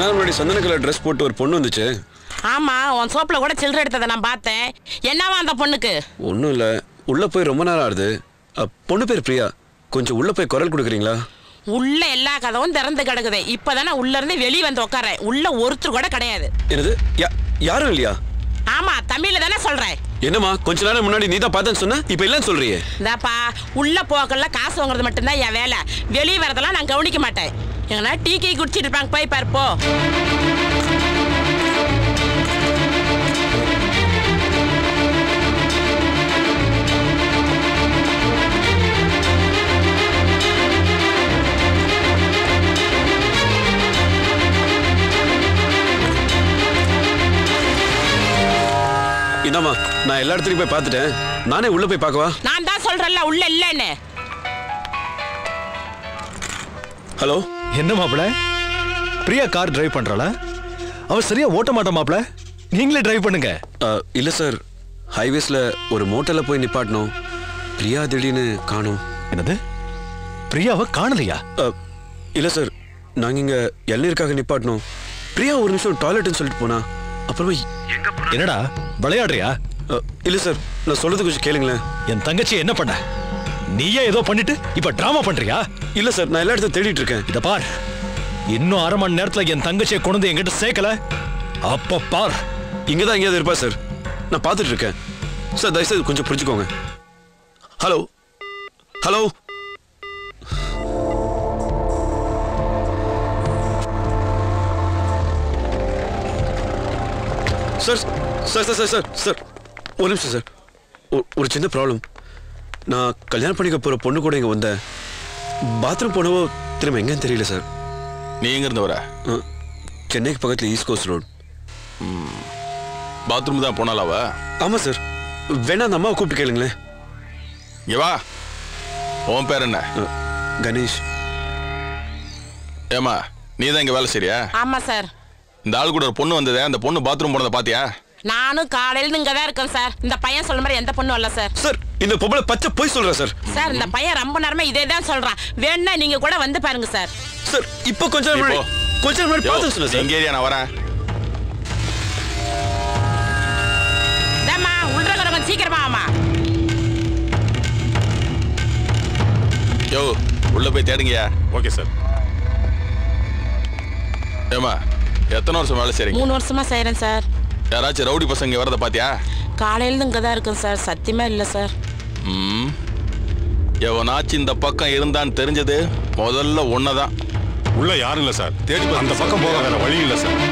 நேரம் முன்னாடி சந்தன கலர் ட்ரெஸ் போட்டு ஒரு பொண்ணு வந்துச்சு ஆமா உன் சோப்புல கூட சில்லறை எடுத்ததை நான் பார்த்தேன் என்னவா அந்த பொண்ணுக்கு ஒன்றும் இல்லை உள்ளே போய் ரொம்ப நேரம் ஆகுது அ, பொண்ணு பேர் பிரியா கொஞ்சம் உள்ளே போய் குரல் கொடுக்குறீங்களா உள்ள எல்லா கதவும் திறந்து கிடக்குது இப்பதானே உள்ள இருந்து வெளியே வந்து உட்காரேன் உள்ள ஒருத்தர் கூட கிடையாது என்னது யா- யாரும் இல்லையா ஆமா தமிழ்ல தானே சொல்றேன் என்னம்மா கொஞ்ச நேரம் முன்னாடி நீ தான் பார்த்தேன்னு சொன்ன இப்போ இல்லைன்னு சொல்றியே இதாப்பா உள்ள போக்கல்ல காசு வாங்குறது மட்டும்தான் என் வேலை வெளியே வரதெல்லாம் நான் கவனிக்க மாட்டேன் எங்கன்னா டீ கீ குடிச்சிட்டு இருப்பாங்க போய் பாரு போ இந்தாம்மா நான் எல்லா இடத்துலையும் போய் பார்த்துட்டேன் நானே உள்ளே போய் பார்க்கவா நான் தான் சொல்றேன்ல உள்ள இல்லைன்னு ஹலோ என்ன மாப்பிள பிரியா கார் டிரைவ் பண்றாளா அவ சரியா ஓட்ட மாட்டா மாப்பிள நீங்களே டிரைவ் பண்ணுங்க இல்லை சார் ஹைவேஸில் ஒரு மோட்டலில் போய் நிப்பாட்டணும் பிரியா திடீர்னு காணும் என்னது பிரியாவை காணலையா இல்லை சார் நாங்கள் இங்கே இளநீருக்காக நிப்பாட்டணும் பிரியா ஒரு நிமிஷம் டாய்லெட்னு சொல்லிட்டு போனா அப்புறமா என்னடா விளையாடுறியா இல்லை சார் நான் சொல்றது கொஞ்சம் கேளுங்களேன் என் தங்கச்சி என்ன பண்ண நீயே ஏதோ பண்ணிட்டு இப்ப டிராமா பண்றியா இல்லை சார் நான் எல்லா இடத்தையும் தேடிட்டு இருக்கேன் இத பார் இன்னும் அரை மணி நேரத்துல என் தங்கச்சியை கொண்டு வந்து என்கிட்ட சேர்க்கல அப்ப பார் இங்கே தான் எங்கேயாவது இருப்பா சார் நான் பார்த்துட்டு இருக்கேன் சார் தயவுசெய்து கொஞ்சம் புரிஞ்சுக்கோங்க hello hello sir sir sir sir sir sir ஒரு நிமிஷம் சார் ஒ- ஒரு சின்ன ப்ராப்ளம் நான் கல்யாணம் பண்ணிக்க போகிற பொண்ணு கூட இங்கே வந்தேன் பாத்ரூம் போனவோ திரும்ப எங்கேன்னு தெரியல சார் நீ எங்க இருந்து வர அஹ், சென்னைக்கு பக்கத்தில் ஈஸ்ட் கோஸ்ட் ரோட் பாத்ரூம் தான் போனாலாவ ஆமாம் சார் வேணா அந்த அம்மாவை கூப்பிட்டு கேளுங்களேன் இங்க வா உன் பேர் என்ன அஹ், கணேஷ் ஏமா நீ தான் இங்க வேலை செய்றியா ஆமா சார் இந்த ஆள் கூட ஒரு பொண்ணு வந்ததே அந்த பொண்ணு பாத்ரூம் போனதை பாத்தியா நானும் காலையில இங்க தான் இருக்கேன் சார் இந்த பையன் சொல்ற மாதிரி எந்த பொண்ணும் இல்ல சார் சார் இந்த பொம்பளை பச்சை போய் சொல்றா சார் சார் இந்த பையன் ரொம்ப நேரமா இதே தான் சொல்றான் வேணா நீங்க கூட வந்து பாருங்க சார் சார் இப்போ கொஞ்ச நேரம் நீ முன்னாடி போ. கொஞ்ச நேரம் முன்னாடி யோ, பார்த்து சொன்னேன் சார் எங்க ஏரியா நான் வரேன் இதாம்மா உள்ள கொஞ்சம் சீக்கிரமா ஆமா யோ உள்ள போய் தேடுங்கயா ஓகே சார் ஏமா எத்தனை வருஷம் வேலை செய்றீங்க மூணு வருஷமா செய்யறேன் சார் யாராச்சும் ரவுடி பசங்க இங்க வரத பாத்தியா காலையில இங்க தான் இருக்கேன் சார் சத்தியமா இல்ல சார் ம் எவனாச்சும் இந்த பக்கம் இருந்தான்னு தெரிஞ்சது முதல்ல ஒன்னதான் உள்ள யாரும் இல்ல சார் தேடி பாரு. அந்த பக்கம் போக வேற வழி இல்ல சார்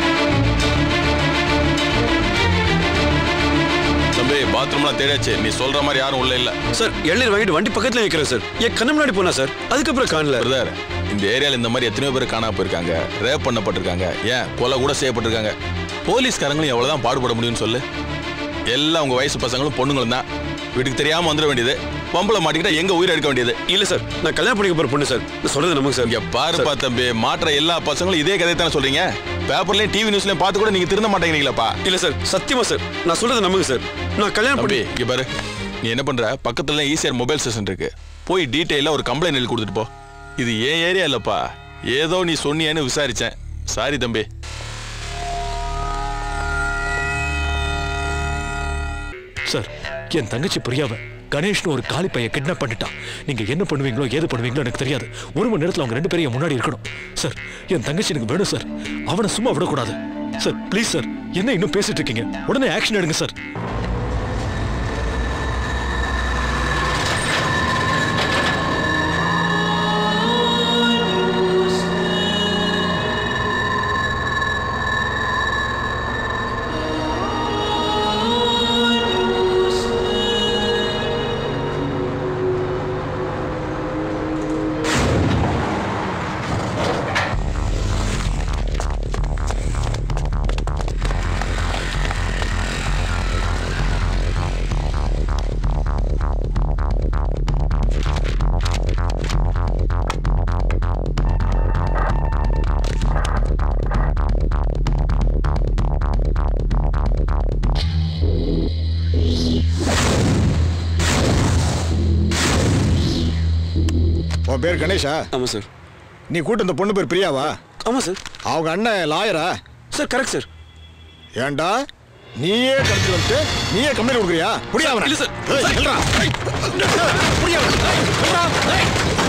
தம்பி பாத்ரூம்லாம் தேடியாச்சு நீ சொல்ற மாதிரி யாரும் உள்ள இல்ல சார் இளநீர் வாங்கிட்டு வண்டி பக்கத்துல நிக்கிறேன் சார் என் கண்ணு முன்னாடி போனா சார் அதுக்கப்புறம் காணல பிரதர் இந்த ஏரியால இந்த மாதிரி எத்தனையோ பேர் காணாம போயிருக்காங்க ரேப் பண்ணப்பட்டிருக்காங்க ஏன் கொலை கூட செய்யப்பட்டிருக்காங்க போலீஸ்காரங்களும் எவ்வளவுதான் பாடுபட முடியும்னு சொல்லு எல்லாம் உங்க வயசு பசங்களும் பொண்ணுங்களும் தான் வீட்டுக்கு தெரியாம வந்துட வேண்டியது பொம்பளை மாட்டிக்கிட்டா எங்க உயிர் எடுக்க வேண்டியது இல்ல சார் நான் கல்யாணம் பண்ணிக்க போற பொண்ணு சார் நான் சொல்றது நமக்கு சார் இங்க பாருப்பா தம்பி மாற்ற எல்லா பசங்களும் இதே கதை தானே சொல்றீங்க பேப்பர்லயும் டிவி நியூஸ்லயும் பார்த்து கூட நீங்க திருந்த மாட்டேங்கிறீங்களாப்பா இல்ல சார் சத்தியமா சார் நான் சொல்றது நமக்கு சார் நான் கல்யாணம் தம்பி பண்ணி இங்க பாரு நீ என்ன பண்ற பக்கத்துல ஈசிஆர் மொபைல் ஸ்டேஷன் இருக்கு போய் டீட்டெயிலா ஒரு கம்ப்ளைண்ட் எழுதி கொடுத்துட்டு போ இது ஏன் ஏரியா இல்லப்பா ஏதோ நீ சொன்னியேன்னு விசாரிச்சேன் சாரி தம்பி சார் என் தங்கச்சி பிரியாவை கணேஷ்னு ஒரு காலி பையன் கிட்னாப் பண்ணிட்டான் நீங்க என்ன பண்ணுவீங்களோ ஏது பண்ணுவீங்களோ எனக்கு தெரியாது ஒரு மணி நேரத்துல அவங்க ரெண்டு பேரும் என் முன்னாடி இருக்கணும் சார் என் தங்கச்சி எனக்கு வேணும் சார் அவனை சும்மா விடக்கூடாது சார் ப்ளீஸ் சார் என்ன இன்னும் பேசிட்டு இருக்கீங்க உடனே ஆக்ஷன் எடுங்க சார் உன் பேர் கணேஷா ஆமா சார் நீ கூட்டு இந்த பொண்ணு பேர் பிரியாவா ஆமாம் சார் அவங்க அண்ணன் லாயரா சார் கரெக்ட் சார் ஏன்டா நீயே கடத்தி வந்துட்டு நீயே கம்ப்ளைண்ட் கொடுக்குறியா புரியா அவனை இல்ல சார். ஏய், நில்றா. புரியா அவனை? ஏய், நில்றா. ஏய்.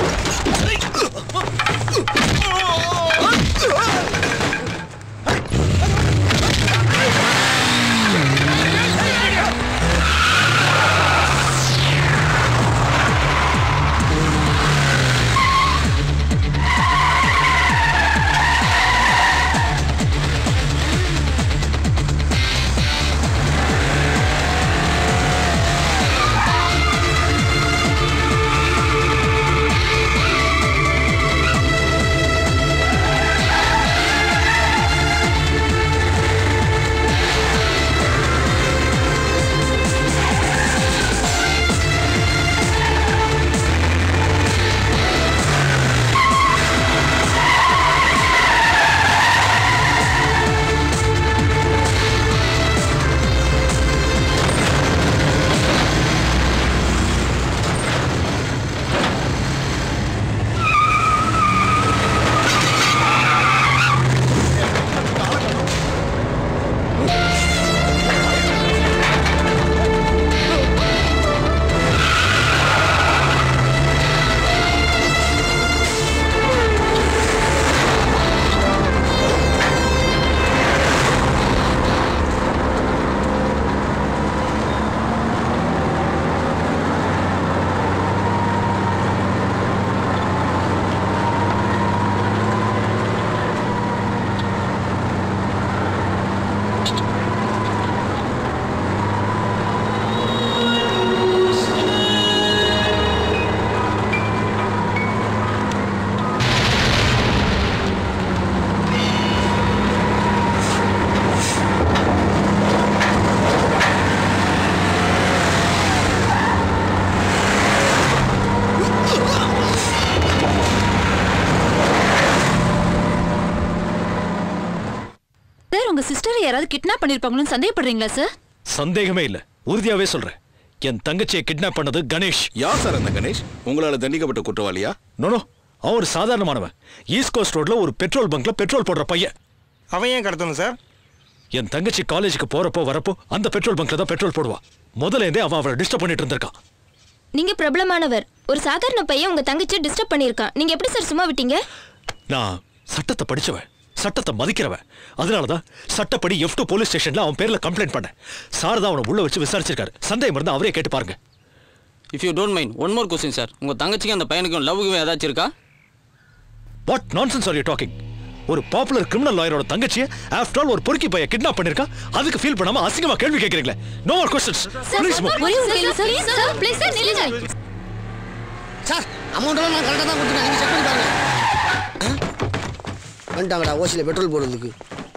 சார் உங்க சிஸ்டரை யாராவது கிட்னாப் பண்ணிருப்பாங்களோன்னு சந்தேகப்படுறீங்களா சார் சந்தேகமே இல்ல உறுதியாவே சொல்றேன் என் தங்கச்சியை கிட்னாப் பண்ணது கணேஷ் யார் சார் அந்த கணேஷ் உங்களால தண்டிக்கப்பட்ட குற்றவாளியா நோனோ அவன் ஒரு சாதாரணமானவன் ஈஸ்ட் கோஸ்ட் ரோட்ல ஒரு பெட்ரோல் பங்க்ல பெட்ரோல் போடுற பையன் அவன் ஏன் கடத்தணும் சார் என் தங்கச்சி காலேஜுக்கு போறப்போ வரப்போ அந்த பெட்ரோல் பங்க்ல தான் பெட்ரோல் போடுவா முதல்ல இருந்தே அவன் அவளை டிஸ்டர்ப் பண்ணிட்டு இருந்திருக்கான் நீங்க பிரபலமானவர் ஒரு சாதாரண பையன் உங்க தங்கச்சியை டிஸ்டர்ப் பண்ணிருக்கான் நீங்க எப்படி சார் சும்மா விட்டீங்க நான் சட்டத்தை படிச்சவன் சட்டத்தை மதிக்கிறவன் அதனாலதான் சட்டப்படி எஃப் டூ போலீஸ் ஸ்டேஷன்ல அவன் பேர்ல கம்ப்ளைண்ட் பண்ணேன் சார் தான் அவனை உள்ள வச்சு விசாரிச்சிருக்காரு சந்தேகம் இருந்தா அவரே கேட்டு பாருங்க if you don't mind one more question sir உங்க தங்கச்சிக்கு அந்த பையனுக்கும் லவ்வுக்கு ஏதாச்சும் இருக்கா what nonsense are you talking ஒரு பாப்புலர் கிரிமினல் லாயரோட தங்கச்சியை ஆஃப்டர் ஆல் ஒரு பொறுக்கி பைய கிட்னாப் பண்ணிருக்கா அதுக்கு ஃபீல் பண்ணாம அசிங்கமா கேள்வி கேக்குறீங்களே no more questions please move ஒரே ஒரு கேள்வி சார் சார் ப்ளீஸ் சார் நில்லுங்க சார் அமௌண்ட்டெல்லாம் நான் கரெக்டாக தான் கொடுத்துருக்கேன் நீங்கள் செக் பண்ணி பாருங்க வந்துட்டாங்கடா ஓசியில் பெட்ரோல் போடுறதுக்கு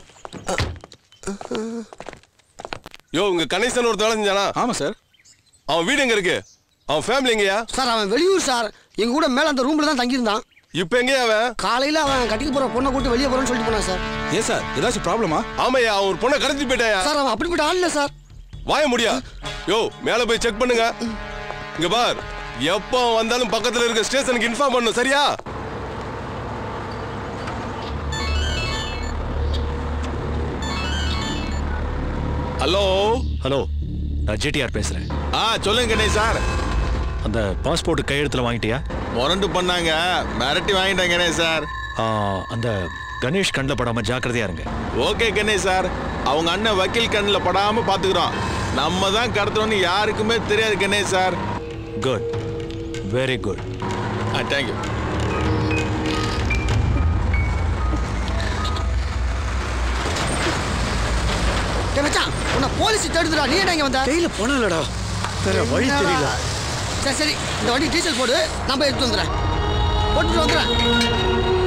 யோ உங்க கணேசன் ஒருத்த வேலை செஞ்சானா ஆமா சார் அவன் வீடு எங்க இருக்கு அவன் ஃபேமிலி எங்கயா சார் அவன் வெளியூர் சார் எங்கள் கூட மேலே அந்த ரூமில் தான் தங்கியிருந்தான் இப்போ எங்கேயா அவன் காலையில் அவன் கட்டிக்க போகிற பொண்ணை கூட்டு வெளியே போகிறேன்னு சொல்லிட்டு போனான் சார் ஏன் சார் ஏதாச்சும் ப்ராப்ளமா ஆமாய்யா அவன் ஒரு பொண்ணை கடத்தி போயிட்டாயா சார் அவன் அப்படிப்பட்ட ஆள் இல்லை சார் வாய முடியா யோ மேல போய் செக் பண்ணுங்க இங்க பார் எப்போ அவன் வந்தாலும் பக்கத்துல இருக்க ஸ்டேஷனுக்கு இன்ஃபார்ம் பண்ணணும் சரியா ஹலோ ஹலோ நான் ஜிடிஆர் பேசுறேன் ஆ சொல்லுங்க கணேஷ் சார் அந்த பாஸ்போர்ட் கையெழுத்துல வாங்கிட்டியா முரண்டு பண்ணாங்க மிரட்டி வாங்கிட்டாங்க கணேஷ் சார் ஆ, அந்த கணேஷ் கண்ணில் படாம ஜாக்கிரதையா இருங்க ஓகே கணேஷ் சார் அவங்க அண்ணன் வக்கீல் கண்ணில் படாம பாத்துக்கிறோம் நம்ம தான் கடத்துறோம்னு யாருக்குமே தெரியாது Ganesh sir good very good ஆ தேங்க்யூ டேய் மச்சான் உன்னை போலீஸ் தேடுதுடா நீ என்ன இங்கே வந்த கையில் பணம் இல்லடா வேற வழி தெரியல சரி சரி இந்த வண்டி டீசல் போடு நான் போய் எடுத்து வந்துடுறேன் போட்டுட்டு வந்துடுறேன்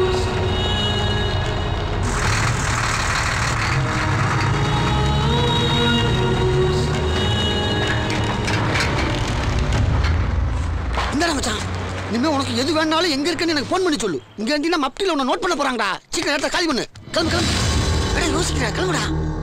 இந்தாடா மச்சான் இனிமே உனக்கு எது வேணாலும் எங்க இருக்குன்னு எனக்கு ஃபோன் பண்ணி சொல்லு இங்க இருந்தீங்கன்னா மப்டியில் உன்னை நோட் பண்ண போறாங்கடா சீக்கிரம் இடத்த காலி பண்ணு கிளம்பு கிளம்பு அடே யோசிக்கிறா கிளம்புடா